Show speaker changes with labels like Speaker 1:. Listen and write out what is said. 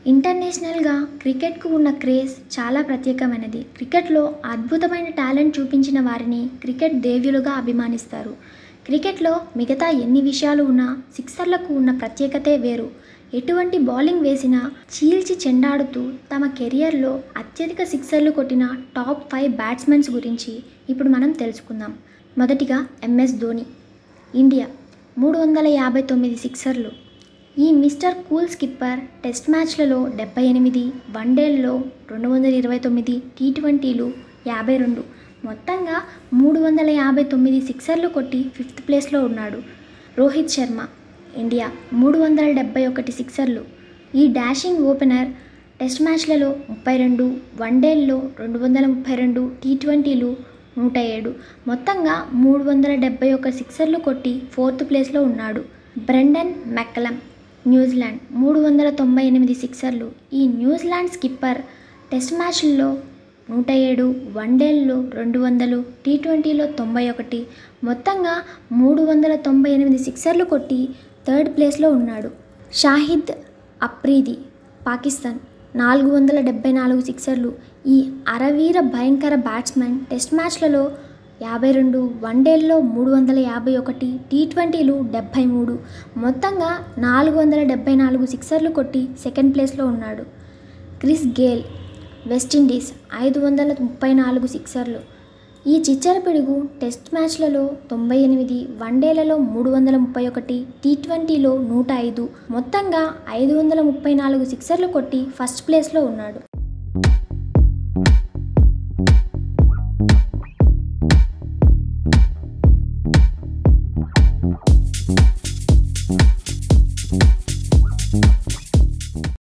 Speaker 1: ఇంటర్నేషనల్గా క్రికెట్కు ఉన్న క్రేజ్ చాలా ప్రత్యేకమైనది క్రికెట్లో అద్భుతమైన టాలెంట్ చూపించిన వారిని క్రికెట్ దేవ్యులుగా అభిమానిస్తారు క్రికెట్లో మిగతా ఎన్ని విషయాలు ఉన్నా సిక్సర్లకు ఉన్న ప్రత్యేకతే వేరు ఎటువంటి బౌలింగ్ వేసినా చీల్చి చెండాడుతూ తమ కెరియర్లో అత్యధిక సిక్సర్లు కొట్టిన టాప్ ఫైవ్ బ్యాట్స్మెన్స్ గురించి ఇప్పుడు మనం తెలుసుకుందాం మొదటిగా ఎంఎస్ ధోని ఇండియా మూడు వందల యాభై తొమ్మిది సిక్సర్లు ఈ మిస్టర్ కూల్ స్కిప్పర్ టెస్ట్ మ్యాచ్లలో డెబ్బై ఎనిమిది వన్డేల్లో రెండు వందల ఇరవై తొమ్మిది టీ ట్వంటీలు యాభై రెండు మొత్తంగా మూడు వందల యాభై తొమ్మిది సిక్సర్లు కొట్టి ఫిఫ్త్ ప్లేస్లో ఉన్నాడు రోహిత్ శర్మ ఇండియా మూడు వందల డెబ్బై ఒకటి సిక్సర్లు ఈ డాషింగ్ ఓపెనర్ టెస్ట్ మ్యాచ్లలో ముప్పై రెండు వన్డేల్లో రెండు వందల ముప్పై రెండు టీ ట్వంటీలు నూట ఏడు మొత్తంగా మూడు వందల డెబ్బై ఒక సిక్సర్లు కొట్టి ఫోర్త్ ప్లేస్లో ఉన్నాడు బ్రెండన్ మెక్కలం న్యూజిలాండ్ మూడు వందల తొంభై ఎనిమిది సిక్సర్లు ఈ న్యూజిలాండ్ స్కిప్పర్ టెస్ట్ మ్యాచ్ల్లో నూట ఏడు వన్డేల్లో రెండు వందలు టీ ట్వంటీలో తొంభై ఒకటి మొత్తంగా మూడు వందల తొంభై ఎనిమిది సిక్సర్లు కొట్టి థర్డ్ ప్లేస్లో ఉన్నాడు షాహిద్ అప్రీది పాకిస్తాన్ నాలుగు వందల డెబ్బై నాలుగు సిక్సర్లు ఈ అరవీర భయంకర బ్యాట్స్మెన్ టెస్ట్ మ్యాచ్లలో యాభై రెండు వన్డేల్లో మూడు వందల యాభై ఒకటి టీ ట్వంటీలు డెబ్భై మూడు మొత్తంగా నాలుగు వందల డెబ్బై నాలుగు సిక్సర్లు కొట్టి సెకండ్ ప్లేస్లో ఉన్నాడు క్రిస్ గేల్ వెస్టిండీస్ ఐదు వందల ముప్పై నాలుగు సిక్సర్లు ఈ చిచ్చర పిడుగు టెస్ట్ మ్యాచ్లలో తొంభై ఎనిమిది వన్డేలలో మూడు వందల ముప్పై ఒకటి టీ ట్వంటీలో నూట ఐదు మొత్తంగా ఐదు వందల ముప్పై నాలుగు సిక్సర్లు కొట్టి ఫస్ట్ ప్లేస్లో ఉన్నాడు